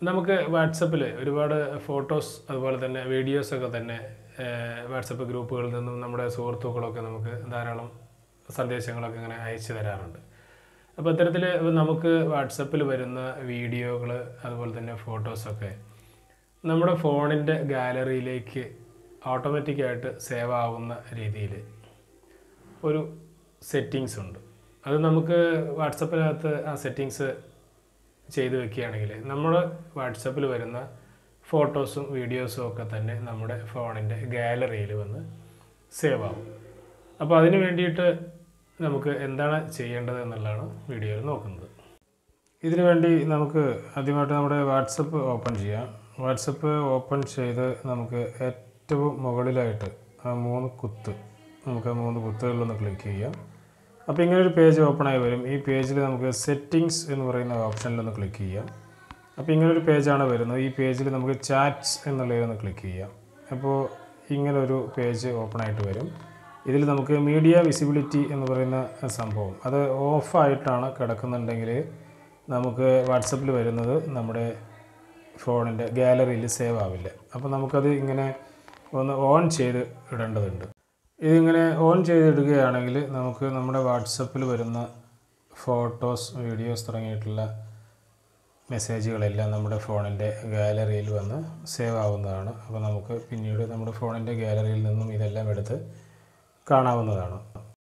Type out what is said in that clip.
നമുക്ക് വാട്സപ്പിൽ ഒരുപാട് ഫോട്ടോസ് അതുപോലെ തന്നെ വീഡിയോസൊക്കെ തന്നെ വാട്സപ്പ് ഗ്രൂപ്പുകളിൽ നിന്നും നമ്മുടെ സുഹൃത്തുക്കളൊക്കെ നമുക്ക് ധാരാളം സന്ദേശങ്ങളൊക്കെ ഇങ്ങനെ അയച്ചു തരാറുണ്ട് അപ്പോൾ ഇത്തരത്തിൽ നമുക്ക് വാട്സപ്പിൽ വരുന്ന വീഡിയോകൾ അതുപോലെ തന്നെ ഫോട്ടോസൊക്കെ നമ്മുടെ ഫോണിൻ്റെ ഗാലറിയിലേക്ക് ഓട്ടോമാറ്റിക്കായിട്ട് സേവ് ആവുന്ന രീതിയിൽ ഒരു സെറ്റിങ്സ് ഉണ്ട് അത് നമുക്ക് വാട്സപ്പിനകത്ത് ആ സെറ്റിങ്സ് ചെയ്ത് വെക്കുകയാണെങ്കിൽ നമ്മുടെ വാട്സപ്പിൽ വരുന്ന ഫോട്ടോസും വീഡിയോസും ഒക്കെ തന്നെ നമ്മുടെ ഫോണിൻ്റെ ഗാലറിയിൽ വന്ന് സേവ് ആവും അപ്പോൾ അതിന് വേണ്ടിയിട്ട് നമുക്ക് എന്താണ് ചെയ്യേണ്ടത് എന്നുള്ളതാണ് വീഡിയോയിൽ നോക്കുന്നത് ഇതിനു വേണ്ടി നമുക്ക് ആദ്യമായിട്ട് നമ്മുടെ വാട്സപ്പ് ഓപ്പൺ ചെയ്യാം വാട്സപ്പ് ഓപ്പൺ ചെയ്ത് നമുക്ക് ഏറ്റവും മുകളിലായിട്ട് ആ മൂന്ന് കുത്ത് നമുക്ക് ആ മൂന്ന് കുത്തുകളിലൊന്ന് ക്ലിക്ക് ചെയ്യാം അപ്പോൾ ഇങ്ങനെ ഒരു പേജ് ഓപ്പൺ ആയി വരും ഈ പേജിൽ നമുക്ക് സെറ്റിങ്സ് എന്ന് പറയുന്ന ഓപ്ഷനിലൊന്ന് ക്ലിക്ക് ചെയ്യാം അപ്പോൾ ഇങ്ങനെ ഒരു പേജാണ് വരുന്നത് ഈ പേജിൽ നമുക്ക് ചാറ്റ്സ് എന്നുള്ളതൊന്ന് ക്ലിക്ക് ചെയ്യാം അപ്പോൾ ഇങ്ങനെ ഒരു പേജ് ഓപ്പൺ ആയിട്ട് വരും ഇതിൽ നമുക്ക് മീഡിയ വിസിബിലിറ്റി എന്ന് പറയുന്ന സംഭവം അത് ഓഫായിട്ടാണ് കിടക്കുന്നുണ്ടെങ്കിൽ നമുക്ക് വാട്സപ്പിൽ വരുന്നത് നമ്മുടെ ഫോണിൻ്റെ ഗാലറിയിൽ സേവ് ആവില്ല അപ്പോൾ നമുക്കത് ഇങ്ങനെ ഒന്ന് ഓൺ ചെയ്ത് ഇടേണ്ടതുണ്ട് ഇതിങ്ങനെ ഓൺ ചെയ്തിടുകയാണെങ്കിൽ നമുക്ക് നമ്മുടെ വാട്സപ്പിൽ വരുന്ന ഫോട്ടോസ് വീഡിയോസ് തുടങ്ങിയിട്ടുള്ള മെസ്സേജുകളെല്ലാം നമ്മുടെ ഫോണിൻ്റെ ഗാലറിയിൽ വന്ന് സേവ് ആവുന്നതാണ് അപ്പോൾ നമുക്ക് പിന്നീട് നമ്മുടെ ഫോണിൻ്റെ ഗാലറിയിൽ നിന്നും ഇതെല്ലാം എടുത്ത് കാണാവുന്നതാണ്